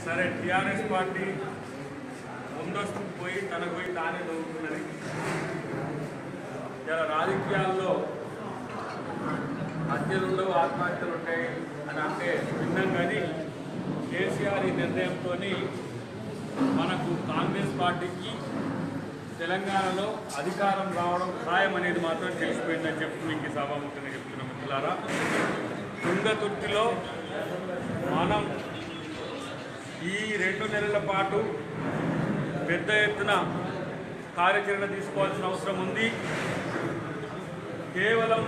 సరే TRS party ముందస్తు పోయి తనకు పోయి తానే దొరుకుతున్నది ఇలా రాజకీయాల్లో హత్యలు ఉండవు ఆత్మహత్యలు ఉంటాయి అని అంటే విన్నాం కానీ కేసీఆర్ ఈ నిర్ణయంతో మనకు కాంగ్రెస్ పార్టీకి తెలంగాణలో అధికారం రావడం ఖాయం అనేది మాత్రం తెలిసిపోయిందని చెప్పి మీకు ఈ సభాముఖంగా చెప్తున్నాం మిత్రులారా తుంగతుర్తిలో మనం ఈ రెండు నెలల పాటు పెద్ద ఎత్తున కార్యాచరణ తీసుకోవాల్సిన అవసరం ఉంది కేవలం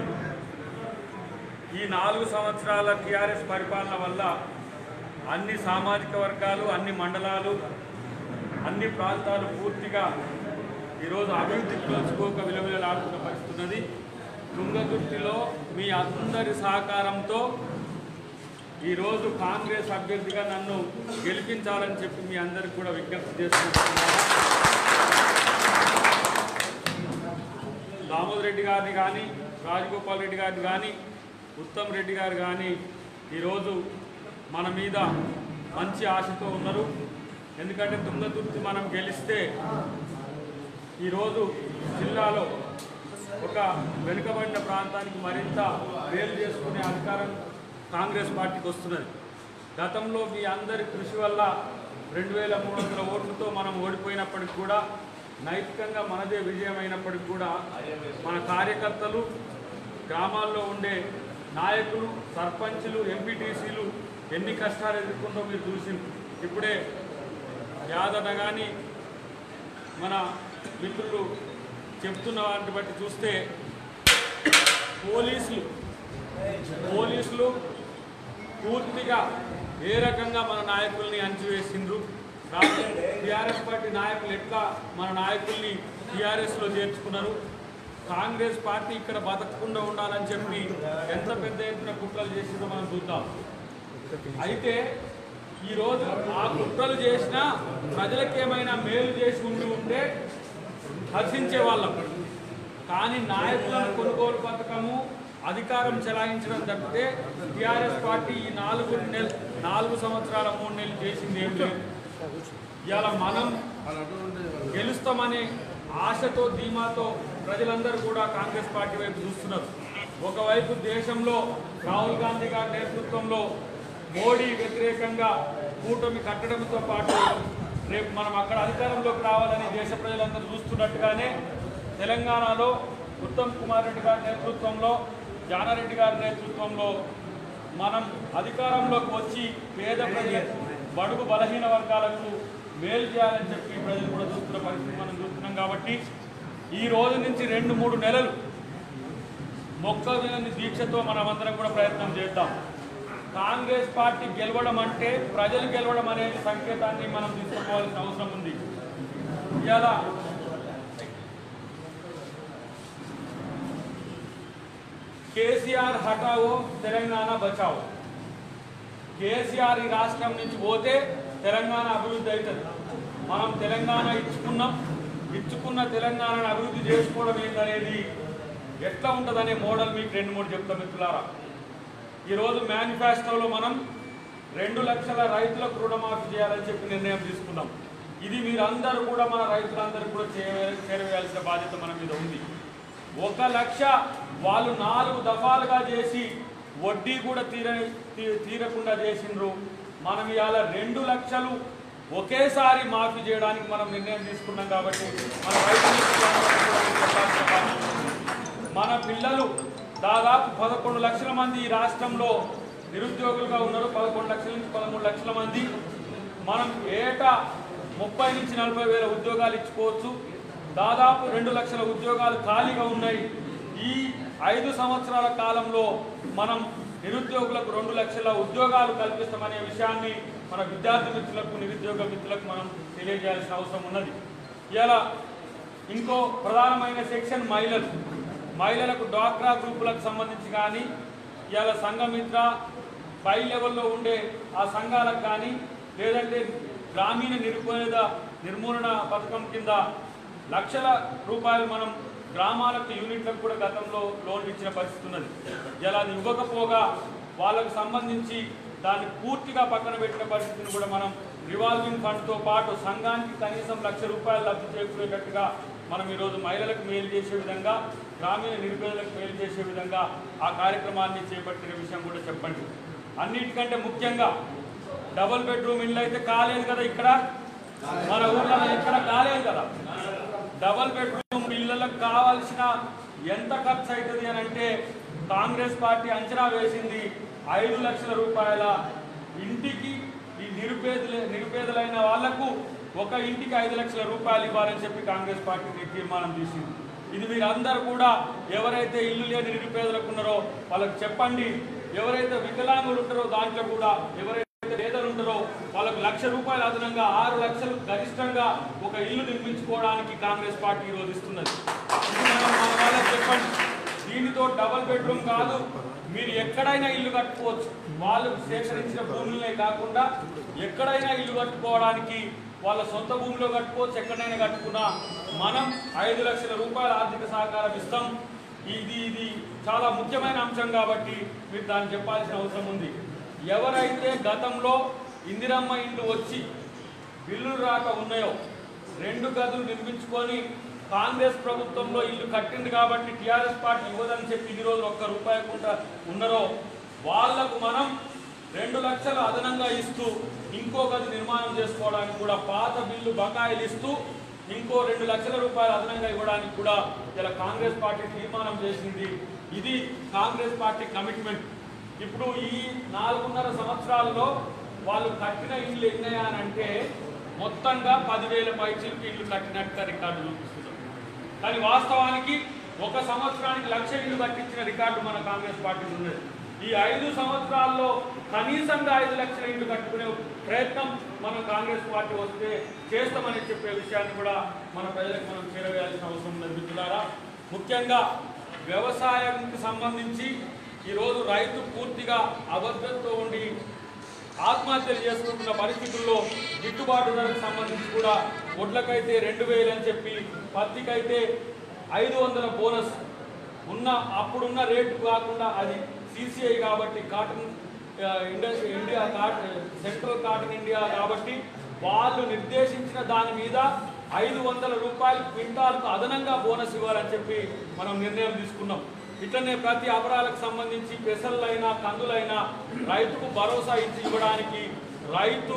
ఈ నాలుగు సంవత్సరాల టీఆర్ఎస్ పరిపాలన వల్ల అన్ని సామాజిక వర్గాలు అన్ని మండలాలు అన్ని ప్రాంతాలు పూర్తిగా ఈరోజు అభివృద్ధికి నోచుకోక విలువలాడుతున్న పరిస్థితి ఉన్నది తుంగతుర్తిలో మీ అందరి సహకారంతో ఈరోజు కాంగ్రెస్ అభ్యర్థిగా నన్ను గెలిపించాలని చెప్పి మీ అందరికి కూడా విజ్ఞప్తి చేసుకుంటున్నాను దామోదర్ రెడ్డి గారిని కానీ రాజగోపాల్ రెడ్డి గారిని కానీ ఉత్తమ్ రెడ్డి గారు కానీ ఈరోజు మన మీద మంచి ఆశతో ఉన్నారు ఎందుకంటే తుంగతుర్తి మనం గెలిస్తే ఈరోజు జిల్లాలో ఒక వెనుకబడిన ప్రాంతానికి మరింత వేలు చేసుకునే అధికారం కాంగ్రెస్ పార్టీకి వస్తున్నది గతంలో మీ అందరి కృషి వల్ల రెండు వేల మూడు వందల ఓట్లతో మనం ఓడిపోయినప్పటికి కూడా నైతికంగా మనదే విజయమైనప్పటికి కూడా మన కార్యకర్తలు గ్రామాల్లో ఉండే నాయకులు సర్పంచులు ఎంపీటీసీలు ఎన్ని కష్టాలు ఎదుర్కొందో మీరు చూసి ఇప్పుడే యాదన్న కానీ మన మిత్రులు చెప్తున్న వాటిని బట్టి చూస్తే పోలీసులు పోలీసులు పూర్తిగా ఏ రకంగా మన నాయకుల్ని అణచివేసిండ్రు టీఆర్ఎస్ పార్టీ నాయకులు ఎట్లా మన నాయకుల్ని టీఆర్ఎస్లో చేర్చుకున్నారు కాంగ్రెస్ పార్టీ ఇక్కడ బతకకుండా ఉండాలని చెప్పి ఎంత పెద్ద ఎత్తున కుట్రలు చేసిందో మనం చూద్దాం అయితే ఈరోజు ఆ కుట్రలు చేసినా ప్రజలకు ఏమైనా మేలు చేసి ఉండి ఉంటే హర్షించే వాళ్ళం కానీ నాయకులను కొనుగోలు పథకము అధికారం చెలాయించడం తప్పితే టీఆర్ఎస్ పార్టీ ఈ నాలుగు నెల నాలుగు సంవత్సరాల మూడు నెలలు చేసింది ఏం లేదు ఇవాళ మనం గెలుస్తామనే ఆశతో ధీమాతో ప్రజలందరూ కూడా కాంగ్రెస్ పార్టీ వైపు చూస్తున్నారు ఒకవైపు దేశంలో రాహుల్ గాంధీ గారి నేతృత్వంలో మోడీ వ్యతిరేకంగా కూటమి కట్టడంతో పాటు రేపు మనం అక్కడ అధికారంలోకి రావాలని దేశ ప్రజలందరూ చూస్తున్నట్టుగానే తెలంగాణలో ఉత్తమ్ కుమార్ రెడ్డి గారి నేతృత్వంలో జానారెడ్డి గారి నేతృత్వంలో మనం అధికారంలోకి వచ్చి పేద ప్రజలకు బడుగు బలహీన వర్గాలకు మేలు చేయాలని చెప్పి ప్రజలు కూడా చూస్తున్న పరిస్థితి మనం చూస్తున్నాం కాబట్టి ఈ రోజు నుంచి రెండు మూడు నెలలు మొక్కజొన్న దీక్షతో మనమందరం కూడా ప్రయత్నం చేద్దాం కాంగ్రెస్ పార్టీ గెలవడం అంటే ప్రజలు గెలవడం అనేది సంకేతాన్ని మనం తీసుకోవాల్సిన అవసరం ఉంది ఇలా కేసీఆర్ హటావో తెలంగాణ బచావో కేసీఆర్ ఈ రాష్ట్రం నుంచి పోతే తెలంగాణ అభివృద్ధి అవుతుంది మనం తెలంగాణ ఇచ్చుకున్నాం ఇచ్చుకున్న తెలంగాణను అభివృద్ధి చేసుకోవడం ఏంటనేది ఎట్లా ఉంటుందనే మోడల్ మీకు రెండు మూడు చెప్తాం మిత్రులారా ఈరోజు మేనిఫెస్టోలో మనం రెండు లక్షల రైతులకు రుణమాఫీ చేయాలని చెప్పి నిర్ణయం తీసుకున్నాం ఇది మీరందరూ కూడా మన రైతులందరూ కూడా చేయ- చేరవేయాల్సిన బాధ్యత మన మీద ఉంది ఒక లక్ష వాళ్ళు నాలుగు దఫాలుగా చేసి వడ్డీ కూడా తీర తీ- తీరకుండా చేసిండ్రు మనం ఇవాళ రెండు లక్షలు ఒకేసారి మాఫీ చేయడానికి మనం నిర్ణయం తీసుకున్నాం కాబట్టి మన రైతులకు చెప్పాల్సిన బాధ్యత ఉంది. మన పిల్లలు దాదాపు పదకొండు లక్షల మంది ఈ రాష్ట్రంలో నిరుద్యోగులుగా ఉన్నారు పదకొండు లక్షల నుంచి పదమూడు లక్షల మంది మనం ఏటా ముప్పై నుంచి నలభై వేల ఉద్యోగాలు ఇచ్చుకోవచ్చు దాదాపు రెండు లక్షల ఉద్యోగాలు ఖాళీగా ఉన్నాయి ఈ ఐదు సంవత్సరాల కాలంలో మనం నిరుద్యోగులకు రెండు లక్షల ఉద్యోగాలు కల్పిస్తామనే విషయాన్ని మన విద్యార్థి మిత్రులకు నిరుద్యోగ మిత్రులకు మనం తెలియజేయాల్సిన అవసరం ఉన్నది ఇలా ఇంకో ప్రధానమైన సెక్షన్ మహిళలు మహిళలకు డ్వాక్రా గ్రూపులకు సంబంధించి కానీ ఇవాళ సంఘమిత్ర పై లెవెల్లో ఉండే ఆ సంఘాలకు కానీ లేదంటే గ్రామీణ నిరుపేద నిర్మూలన పథకం కింద లక్షల రూపాయలు మనం గ్రామాలకు యూనిట్లకు కూడా గతంలో లోన్ ఇచ్చిన పరిస్థితి ఉన్నది ఇలా అది ఇవ్వకపోగా వాళ్ళకు సంబంధించి దాన్ని పూర్తిగా పక్కన పెట్టిన పరిస్థితిని కూడా మనం రివాల్వింగ్ ఫండ్తో పాటు సంఘానికి కనీసం లక్ష రూపాయలు లబ్ధి చేకూరేటట్టుగా మనం ఈరోజు మహిళలకు మేలు చేసే విధంగా గ్రామీణ నిరుపేదలకు మేలు చేసే విధంగా ఆ కార్యక్రమాన్ని చేపట్టిన విషయం కూడా చెప్పండి అన్నిటికంటే ముఖ్యంగా డబుల్ బెడ్రూమ్ ఇల్లు అయితే కాలేదు కదా ఇక్కడ మన ఊర్లో ఇక్కడ కాలేదు కదా డబుల్ బెడ్రూమ్ ఇళ్ళలకు కావాల్సిన ఎంత ఖర్చు అవుతుంది అని అంటే కాంగ్రెస్ పార్టీ అంచనా వేసింది ఐదు లక్షల రూపాయల ఇంటికి ఈ నిరుపేదల నిరుపేదలైన వాళ్లకు ఒక ఇంటికి ఐదు లక్షల రూపాయలు ఇవ్వాలని చెప్పి కాంగ్రెస్ పార్టీ తీర్మానం చేసింది ఇది మీరందరూ కూడా ఎవరైతే ఇల్లు లేని నిరుపేదలకు ఉన్నారో వాళ్ళకి చెప్పండి ఎవరైతే వికలాంగులు ఉంటారో దాంట్లో కూడా ఎవరైతే పేదలు ఉంటారో వాళ్ళకు లక్ష రూపాయలు అదనంగా ఆరు లక్షలు గరిష్టంగా ఒక ఇల్లు నిర్మించుకోవడానికి కాంగ్రెస్ పార్టీ ఈరోజు ఇస్తున్నది ఇది మనం మన వాళ్ళకి చెప్పండి దీనితో డబల్ బెడ్రూమ్ కాదు మీరు ఎక్కడైనా ఇల్లు కట్టుకోవచ్చు వాళ్ళు సేకరించిన భూములనే కాకుండా ఎక్కడైనా ఇల్లు కట్టుకోవడానికి వాళ్ళ సొంత భూమిలో కట్టుకోవచ్చు ఎక్కడైనా కట్టుకున్నా మనం ఐదు లక్షల రూపాయల ఆర్థిక సహకారం ఇస్తాం ఇది ఇది చాలా ముఖ్యమైన అంశం కాబట్టి మీరు దాన్ని చెప్పాల్సిన అవసరం ఉంది ఎవరైతే గతంలో ఇందిరమ్మ ఇండ్లు వచ్చి బిల్లులు రాక ఉన్నాయో రెండు గదులు నిర్మించుకొని కాంగ్రెస్ ప్రభుత్వంలో ఇల్లు కట్టింది కాబట్టి టీఆర్ఎస్ పార్టీ ఇవ్వదని చెప్పి ఇన్ని రోజులు ఒక్క రూపాయి కూడా ఉన్నారో వాళ్లకు మనం రెండు లక్షలు అదనంగా ఇస్తూ ఇంకో గది నిర్మాణం చేసుకోవడానికి కూడా పాత బిల్లు బకాయిలు ఇస్తూ ఇంకో రెండు లక్షల రూపాయలు అదనంగా ఇవ్వడానికి కూడా ఇలా కాంగ్రెస్ పార్టీ తీర్మానం చేసింది ఇది కాంగ్రెస్ పార్టీ కమిట్మెంట్ ఇప్పుడు ఈ నాలుగున్నర సంవత్సరాల్లో వాళ్ళు కట్టిన ఇల్లు ఎన్నయ్యా అని అంటే మొత్తంగా పదివేల పైచీలకి ఇల్లు కట్టినట్టుగా రికార్డు చూపిస్తున్నాం కానీ వాస్తవానికి ఒక సంవత్సరానికి లక్ష ఇల్లు కట్టించిన రికార్డు మన కాంగ్రెస్ పార్టీ ఉన్నది ఈ ఐదు సంవత్సరాల్లో కనీసంగా ఐదు లక్షల ఇల్లు కట్టుకునే ప్రయత్నం మనం కాంగ్రెస్ పార్టీ వస్తే చేస్తామని చెప్పే విషయాన్ని కూడా మన ప్రజలకు మనం చేరవేయాల్సిన అవసరం ఉన్నది మిత్రులారా ముఖ్యంగా వ్యవసాయానికి సంబంధించి ఈరోజు రైతు పూర్తిగా అభద్రతతో ఉండి ఆత్మహత్యలు చేసుకుంటున్న పరిస్థితుల్లో గిట్టుబాటు ధరకు సంబంధించి కూడా వడ్లకైతే రెండు వేలు అని చెప్పి పత్తికైతే ఐదు వందల బోనస్ ఉన్న అప్పుడున్న రేటు కాకుండా అది సిసిఐ కాబట్టి కాటన్ ఆ, ఇండస్ India cotton central cotton India కాబట్టి వాళ్ళు నిర్దేశించిన దాని మీద ఐదు వందల రూపాయలు క్వింటాల్కు అదనంగా బోనస్ ఇవ్వాలని చెప్పి మనం నిర్ణయం తీసుకున్నాం ఇట్లనే ప్రతి అపరాలకు సంబంధించి పెసళ్ళైనా కందులైనా రైతుకు భరోసా ఇచ్చి ఇవ్వడానికి రైతు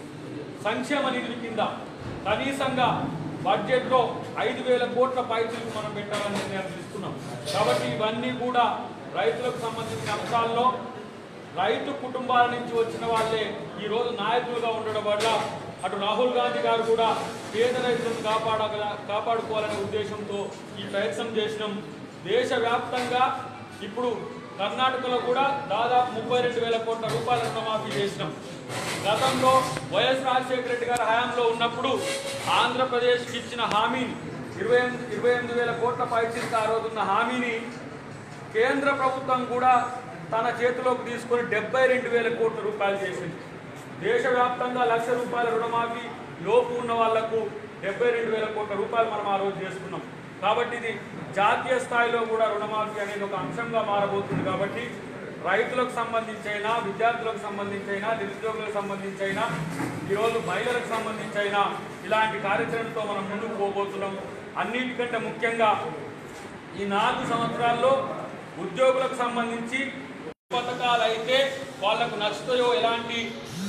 సంక్షేమ నిధుల కింద కనీసంగా బడ్జెట్లో ఐదు వేల కోట్ల పైసలు మనం పెట్టాలని నిర్ణయం తీసుకున్నాం కాబట్టి ఇవన్నీ కూడా రైతులకు సంబంధించిన అంశాల్లో రైతు కుటుంబాల నుంచి వచ్చిన వాళ్ళే ఈ రోజు నాయకులుగా ఉండడం వల్ల అటు రాహుల్ గాంధీ గారు కూడా పేద రైతులను కాపాడ కాపాడుకోవాలనే ఉద్దేశంతో ఈ ప్రయత్నం చేసినాం దేశవ్యాప్తంగా ఇప్పుడు కర్ణాటకలో కూడా దాదాపు ముప్పై రెండు వేల కోట్ల రూపాయల రుణమాఫీ చేసినాం గతంలో వైఎస్ రాజశేఖర రెడ్డి గారి హయాంలో ఉన్నప్పుడు ఆంధ్రప్రదేశ్కి ఇచ్చిన హామీని ఇరవై ఎనిమిది ఇరవై ఎనిమిది వేల కోట్ల పైచిలకు ఆ రోజున్న హామీని కేంద్ర ప్రభుత్వం కూడా తన చేతిలోకి తీసుకొని డెబ్బై రెండు వేల కోట్ల రూపాయలు చేసింది దేశవ్యాప్తంగా లక్ష రూపాయల రుణమాఫీ లోపు ఉన్న వాళ్లకు డెబ్బై రెండు వేల కోట్ల రూపాయలు మనం ఆ రోజు చేసుకున్నాం కాబట్టి ఇది జాతీయ స్థాయిలో కూడా రుణమాఫీ అనేది ఒక అంశంగా మారబోతుంది కాబట్టి రైతులకు సంబంధించైనా విద్యార్థులకు సంబంధించైనా నిరుద్యోగులకు సంబంధించైనా ఈరోజు మహిళలకు సంబంధించైనా ఇలాంటి కార్యాచరణతో మనం ముందుకు పోబోతున్నాం అన్నిటికంటే ముఖ్యంగా ఈ నాలుగు సంవత్సరాల్లో ఉద్యోగులకు సంబంధించి పథకాలు అయితే వాళ్లకు నచ్చుతాయో ఎలాంటి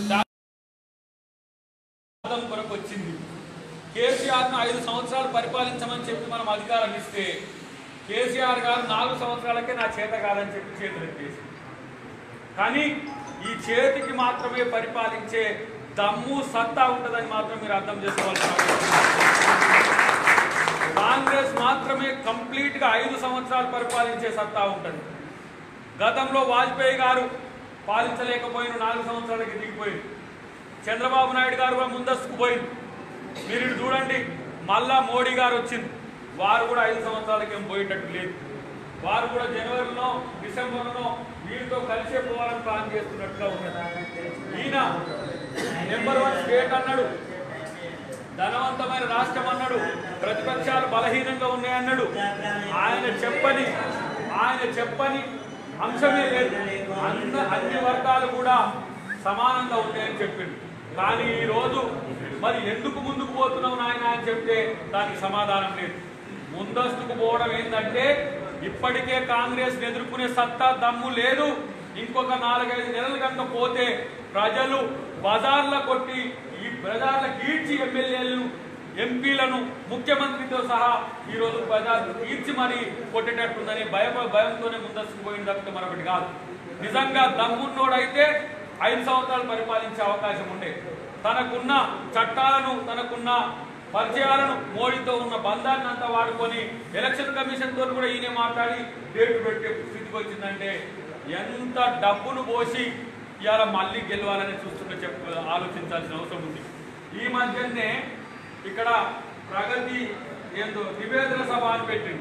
వాదం కొరకు వచ్చింది కేసీఆర్ను ఐదు సంవత్సరాలు పరిపాలించమని చెప్పి మనం అధికారం ఇస్తే కేసీఆర్ గారు నాలుగు సంవత్సరాలకే నా చేత కాదని చెప్పి చేతులు ఎత్తేసి కానీ ఈ చేతికి మాత్రమే పరిపాలించే దమ్ము సత్తా ఉంటుందని మాత్రం మీరు అర్థం చేసుకోవాల్సిన అవసరం ఉంది. కాంగ్రెస్ మాత్రమే కంప్లీట్ గా ఐదు సంవత్సరాలు పరిపాలించే సత్తా ఉంటుంది గతంలో వాజ్పేయి గారు పాలించలేకపోయిన నాలుగు సంవత్సరాలకి దిగిపోయింది చంద్రబాబు నాయుడు గారు కూడా ముందస్తుకు పోయింది మీరు ఇటు చూడండి మళ్ళా మోడీ గారు వచ్చింది వారు కూడా ఐదు సంవత్సరాలకి ఏం పోయేటట్టు లేదు వారు కూడా జనవరిలో డిసెంబర్లో వీరితో కలిసే పోవాలని ప్లాన్ చేస్తున్నట్టుగా ఉన్నది ఈయన నెంబర్ వన్ స్టేట్ అన్నాడు ధనవంతమైన రాష్ట్రం అన్నాడు ప్రతిపక్షాలు బలహీనంగా ఉన్నాయన్నాడు ఆయన చెప్పని ఆయన చెప్పని అంశమే లేదు అన్న అన్ని వర్గాలు కూడా సమానంగా ఉంటాయని చెప్పిండు కానీ ఈ రోజు మరి ఎందుకు ముందుకు పోతున్నావు నాయన అని చెప్తే దానికి సమాధానం లేదు ముందస్తుకు పోవడం ఏంటంటే ఇప్పటికే కాంగ్రెస్ ఎదుర్కొనే సత్తా దమ్ము లేదు ఇంకొక నాలుగైదు నెలలు కనుక పోతే ప్రజలు బజార్ల కొట్టి ఈ బజార్ల కీడ్చి ఎమ్మెల్యేలు ఎంపీలను ముఖ్యమంత్రితో సహా ఈ రోజు బజార్ తీర్చి మరీ కొట్టేటట్టుందని భయ భయంతోనే ముందస్తుకు పోయిన తప్పితే మరొకటి కాదు నిజంగా దమ్మున్నోడైతే ఐదు సంవత్సరాలు పరిపాలించే అవకాశం ఉండే తనకున్న చట్టాలను తనకున్న పరిచయాలను మోడీతో ఉన్న బంధాన్ని అంతా వాడుకొని ఎలక్షన్ కమిషన్ తో కూడా ఈయన మాట్లాడి డేట్ పెట్టే స్థితికి వచ్చిందంటే ఎంత డబ్బును పోసి ఇవాళ మళ్ళీ గెలవాలని చూస్తుంటే చెప్పు ఆలోచించాల్సిన అవసరం ఉంది ఈ మధ్యనే ఇక్కడ ప్రగతి ఏందో నివేదన సభ అని పెట్టింది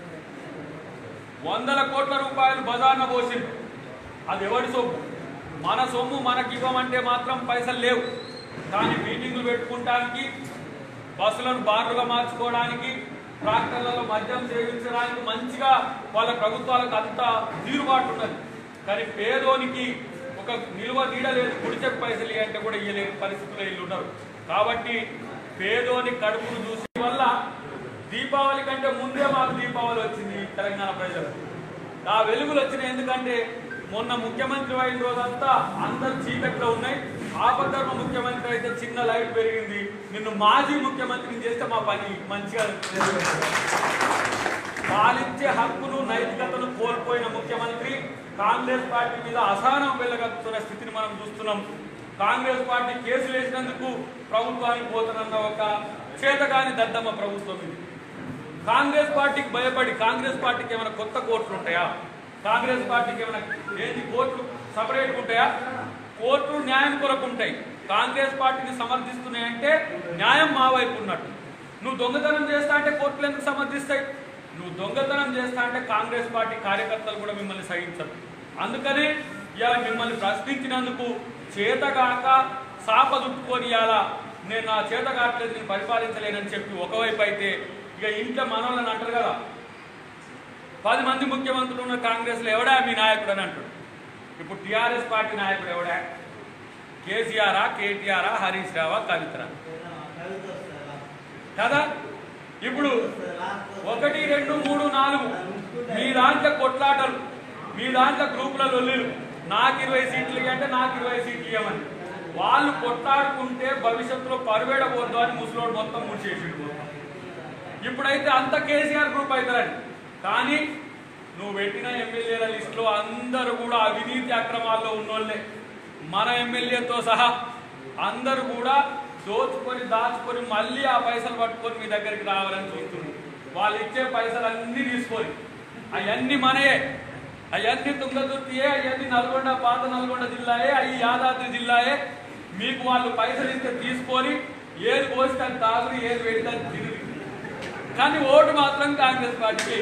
వందల కోట్ల రూపాయలు బజార్న పోసింది అది ఎవరి సొమ్ము మన సొమ్ము మనకి ఇవ్వమంటే మాత్రం పైసలు లేవు కానీ మీటింగులు పెట్టుకుంటానికి బస్సులను బార్లుగా మార్చుకోవడానికి ట్రాక్టర్లలో మద్యం సేవించడానికి మంచిగా వాళ్ళ ప్రభుత్వాలకు అంత తీరుబాటు ఉన్నది కానీ పేదోనికి ఒక నిల్వ నీడలేదు కుడిచే పైసలు అంటే కూడా ఇయ్యలేని పరిస్థితుల్లో వీళ్ళు ఉన్నారు కాబట్టి పేదోని కడుపును చూసి వల్ల దీపావళి కంటే ముందే మాకు దీపావళి వచ్చింది తెలంగాణ ప్రజలు ఆ వెలుగులు వచ్చినాయి ఎందుకంటే మొన్న ముఖ్యమంత్రి అయిన రోజంతా అందరు చీకట్లో ఉన్నాయి ఆపద్ధర్మ ముఖ్యమంత్రి అయితే చిన్న లైట్ పెరిగింది నిన్ను మాజీ ముఖ్యమంత్రిని చేస్తే మా పని మంచిగా పాలించే హక్కును నైతికతను కోల్పోయిన ముఖ్యమంత్రి కాంగ్రెస్ పార్టీ మీద అసహనం వెళ్ళగలుగుతున్న స్థితిని మనం చూస్తున్నాం కాంగ్రెస్ పార్టీ కేసులు వేసినందుకు ప్రభుత్వానికి పోతున్న ఒక చేతగాని దద్దమ్మ ప్రభుత్వం ఇది కాంగ్రెస్ పార్టీకి భయపడి కాంగ్రెస్ పార్టీకి ఏమైనా కొత్త కోర్టులు ఉంటాయా కాంగ్రెస్ పార్టీకి ఏమైనా ఏంది కోర్టులు సపరేట్ ఉంటాయా కోర్టులు న్యాయం కొరకు ఉంటాయి కాంగ్రెస్ పార్టీని సమర్థిస్తున్నాయంటే న్యాయం మా వైపు ఉన్నట్టు నువ్వు దొంగతనం చేస్తా అంటే కోర్టులు ఎందుకు సమర్థిస్తాయి నువ్వు దొంగతనం చేస్తా అంటే కాంగ్రెస్ పార్టీ కార్యకర్తలు కూడా మిమ్మల్ని సహించరు అందుకనే ఇవాళ మిమ్మల్ని ప్రశ్నించినందుకు చేతగాక సాప చుట్టుకొని ఇవాళ నేను నా చేత కావట్లేదు నేను పరిపాలించలేనని చెప్పి ఒకవైపు అయితే ఇక ఇంట్లో మనోళ్ళని అంటారు కదా పది మంది ముఖ్యమంత్రులు ఉన్న కాంగ్రెస్లో ఎవడా మీ నాయకుడు అని అంటాడు ఇప్పుడు టిఆర్ఎస్ పార్టీ నాయకుడు ఎవడా కేసీఆరా కేటీఆరా హరీష్ రావా కవితరా కదా ఇప్పుడు ఒకటి రెండు మూడు నాలుగు మీ దాంట్లో కొట్లాటలు మీ దాంట్లో గ్రూపుల లొల్లిలు నాకు ఇరవై సీట్లు ఇవ్వంటే నాకు ఇరవై సీట్లు ఇవ్వమని వాళ్ళు కొట్లాడుకుంటే భవిష్యత్తులో పరువేడబోద్దు అని ముసలోడు మొత్తం ముడిచేసిండు మొత్తం ఇప్పుడైతే అంత కేసీఆర్ గ్రూప్ అవుతారని కానీ నువ్వు పెట్టిన ఎమ్మెల్యేల లిస్టులో అందరూ కూడా అవినీతి అక్రమాల్లో ఉన్నోళ్ళే మన ఎమ్మెల్యేతో సహా అందరూ కూడా దోచుకొని దాచుకొని మళ్ళీ ఆ పైసలు పట్టుకొని మీ దగ్గరికి రావాలని చూస్తున్నారు వాళ్ళు ఇచ్చే పైసలు అన్ని తీసుకొని అవన్నీ మనయే అవన్నీ తుంగతుర్తియే అవన్నీ నల్గొండ పాత నల్గొండ జిల్లాయే అవి యాదాద్రి జిల్లాయే మీకు వాళ్ళు పైసలు ఇస్తే తీసుకొని ఏది పోస్తే అది తాగుడు ఏది పెడితే అది తిరిగి కానీ ఓటు మాత్రం కాంగ్రెస్ పార్టీకి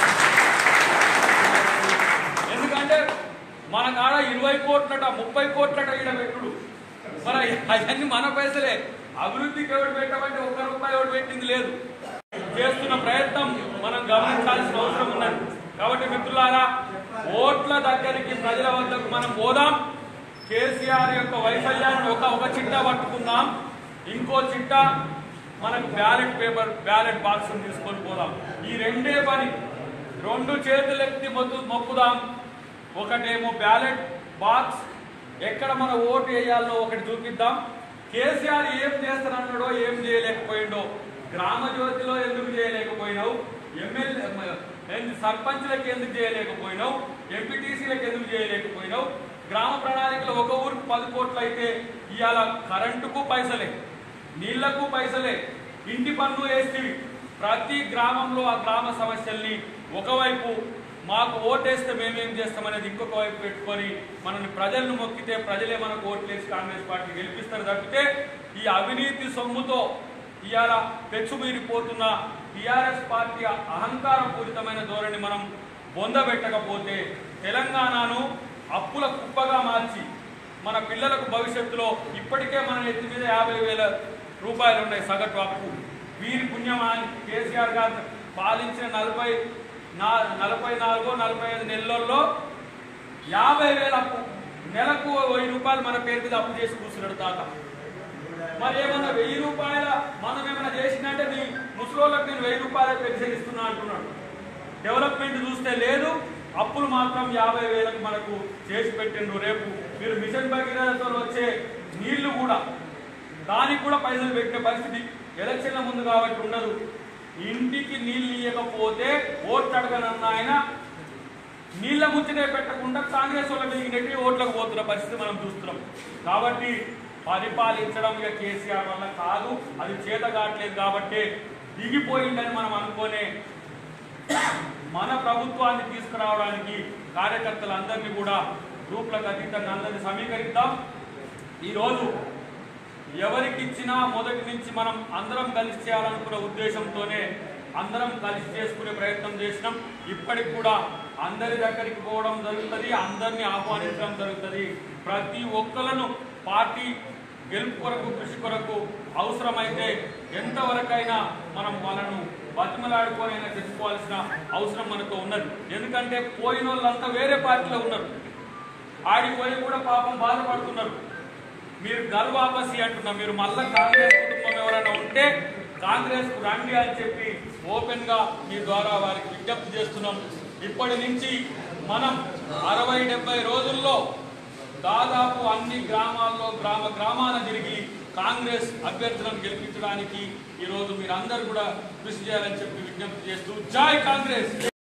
ఎందుకంటే మన కాడ ఇరవై కోట్లట ముప్పై కోట్లట ఈడ పెట్టుడు మరి అవన్నీ మన పైసలే అభివృద్ధికి ఎవడు పెట్టమంటే ఒక్క రూపాయి ఎవడు పెట్టింది లేదు చేస్తున్న ప్రయత్నం మనం గమనించాల్సిన అవసరం ఉన్నది కాబట్టి మిత్రులారా ఓట్ల దగ్గరికి ప్రజల వద్దకు మనం పోదాం కేసీఆర్ యొక్క వైఫల్యాన్ని ఒక ఒక చిట్టా పట్టుకుందాం ఇంకో చిట్టా మనకు బ్యాలెట్ పేపర్ బ్యాలెట్ బాక్స్ తీసుకొని పోదాం ఈ రెండే పని రెండు చేతులు ఎత్తి మొత్తు మొక్కుదాం ఒకటేమో బ్యాలెట్ బాక్స్ ఎక్కడ మన ఓటు వేయాలో ఒకటి చూపిద్దాం కేసీఆర్ ఏం చేస్తానన్నాడో ఏం చేయలేకపోయిండో గ్రామ జ్యోతిలో ఎందుకు చేయలేకపోయినావు ఎమ్మెల్యే ఏంది సర్పంచ్లకు ఎందుకు చేయలేకపోయినావు ఎంపీటీసీలకు ఎందుకు చేయలేకపోయినావు గ్రామ ప్రణాళికలో ఒక ఊరికి పది కోట్లు అయితే ఇవాళ కరెంటుకు పైసలే నీళ్లకు పైసలే ఇంటి పన్ను వేస్తేవి ప్రతి గ్రామంలో ఆ గ్రామ సమస్యల్ని ఒకవైపు మాకు ఓటేస్తే మేమేం చేస్తామనేది ఇంకొక వైపు పెట్టుకొని మనల్ని ప్రజలను మొక్కితే ప్రజలే మనకు ఓట్లేసి కాంగ్రెస్ పార్టీ గెలిపిస్తారు తప్పితే ఈ అవినీతి సొమ్ముతో ఇవాళ పెచ్చుమీరిపోతున్న టిఆర్ఎస్ పార్టీ అహంకారపూరితమైన ధోరణి మనం పొందబెట్టకపోతే తెలంగాణను అప్పుల కుప్పగా మార్చి మన పిల్లలకు భవిష్యత్తులో ఇప్పటికే మన ఎత్తి మీద యాభై వేల రూపాయలు ఉన్నాయి సగటు అప్పు వీరి పుణ్యమా అని కేసీఆర్ గారు పాలించిన నలభై నా నలభై నాలుగో నలభై ఐదు నెలల్లో యాభై వేల అప్పు నెలకు ఓ వెయ్యి రూపాయలు మన పేరు మీద అప్పు చేసి కూర్చున్నాడు తాత మరి ఏమన్నా వెయ్యి రూపాయల మనం ఏమైనా చేసినట్టే నీ ముసలోళ్ళకి నేను వెయ్యి రూపాయల పెన్షన్ ఇస్తున్నా అంటున్నాడు డెవలప్మెంట్ చూస్తే లేదు అప్పులు మాత్రం యాభై వేలకు మనకు చేసి పెట్టిండ్రు రేపు మీరు మిషన్ భగీరథతో వచ్చే నీళ్లు కూడా దానికి కూడా పైసలు పెట్టే పరిస్థితి ఎలక్షన్ల ముందు కాబట్టి ఉండదు ఇంటికి నీళ్ళు ఇవ్వకపోతే ఓట్లు అడగనన్న ఆయన నీళ్ళ ముచ్చటే పెట్టకుండా కాంగ్రెస్ వాళ్ళ మీద నెట్టి ఓట్లకు పోతున్న పరిస్థితి మనం చూస్తున్నాం కాబట్టి పరిపాలించడం ఇక కేసీఆర్ వల్ల కాదు అది చేత కావట్లేదు కాబట్టి దిగిపోయిందని మనం అనుకోనే మన ప్రభుత్వాన్ని తీసుకురావడానికి కార్యకర్తలందరినీ కూడా గ్రూప్లకు అతీతంగా అందరినీ సమీకరిద్దాం ఈరోజు ఎవరికి ఇచ్చినా మొదటి నుంచి మనం అందరం కలిసి చేయాలనుకున్న ఉద్దేశంతోనే అందరం కలిసి చేసుకునే ప్రయత్నం చేసినాం ఇప్పటికి కూడా అందరి దగ్గరికి పోవడం జరుగుతుంది అందరినీ ఆహ్వానించడం జరుగుతుంది ప్రతి ఒక్కలను పార్టీ గెలుపు కొరకు కృషి కొరకు అవసరమైతే ఎంతవరకైనా మనం వాళ్ళను బతిమలాడుకోనైనా తెచ్చుకోవాల్సిన అవసరం మనకు ఉన్నది ఎందుకంటే పోయిన వాళ్ళంతా వేరే పార్టీలో ఉన్నారు ఆడిపోయి కూడా పాపం బాధపడుతున్నారు మీరు గర్వాపసి అంటున్నా మీరు మళ్ళా కాంగ్రెస్ కుటుంబం ఎవరైనా ఉంటే కాంగ్రెస్ కు రండి అని చెప్పి ఓపెన్ గా మీ ద్వారా వారికి విజ్ఞప్తి చేస్తున్నాం ఇప్పటి నుంచి మనం అరవై డెబ్బై రోజుల్లో దాదాపు అన్ని గ్రామాల్లో గ్రామ గ్రామాన తిరిగి కాంగ్రెస్ అభ్యర్థులను గెలిపించడానికి ఈరోజు మీరందరూ కూడా కృషి చేయాలని చెప్పి విజ్ఞప్తి చేస్తూ జై కాంగ్రెస్